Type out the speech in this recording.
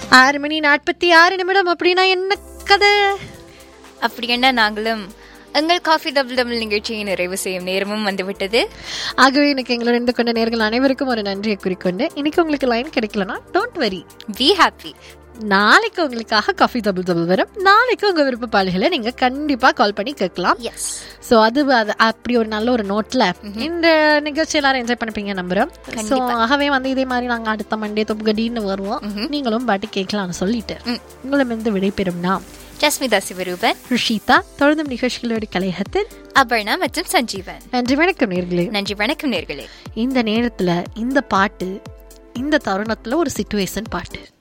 ஆறு மணி நாற்பத்தி ஆறு நிமிடம் அப்படின்னா என்ன கதை அப்படி என்ன நாங்களும் எங்கள் காஃபி டபுள் டபுள் நிகழ்ச்சியை நிறைவு செய்யும் நேரமும் வந்துவிட்டது ஆகவே எனக்கு எங்களோட இருந்து கொண்ட நேர்கள் அனைவருக்கும் ஒரு நன்றியை குறிக்கொண்டு இன்னைக்கு உங்களுக்கு லைன் கிடைக்கலனா டோன்ட் வரி பி ஹாப்பி நாளைக்கு உங்களுக்காக காஃபி டபுள் டபுள் வரும் நாளைக்கு உங்க விருப்ப பாடல்களை நீங்க கண்டிப்பா கால் பண்ணி கேட்கலாம் எஸ் ஸோ அது அது அப்படி ஒரு நல்ல ஒரு நோட்ல இந்த நிகழ்ச்சி எல்லாரும் என்ஜாய் பண்ணிப்பீங்க நம்புறோம் ஸோ ஆகவே வந்து இதே மாதிரி நாங்க அடுத்த மண்டே தொப்புகடின்னு வருவோம் நீங்களும் பாட்டு கேட்கலாம்னு சொல்லிட்டு உங்களிடமிருந்து விடைபெறும் நாம் ஜஸ்மிதா சிவரூபன் ருஷிதா தொடர்ந்தும் நிகழ்ச்சிகளோட கலையகத்தில் அபர்ணா மற்றும் சஞ்சீவன் நன்றி வணக்கம் நேர்களே நன்றி வணக்கம் நேர்களே இந்த நேரத்துல இந்த பாட்டு இந்த தருணத்துல ஒரு சிச்சுவேஷன் பாட்டு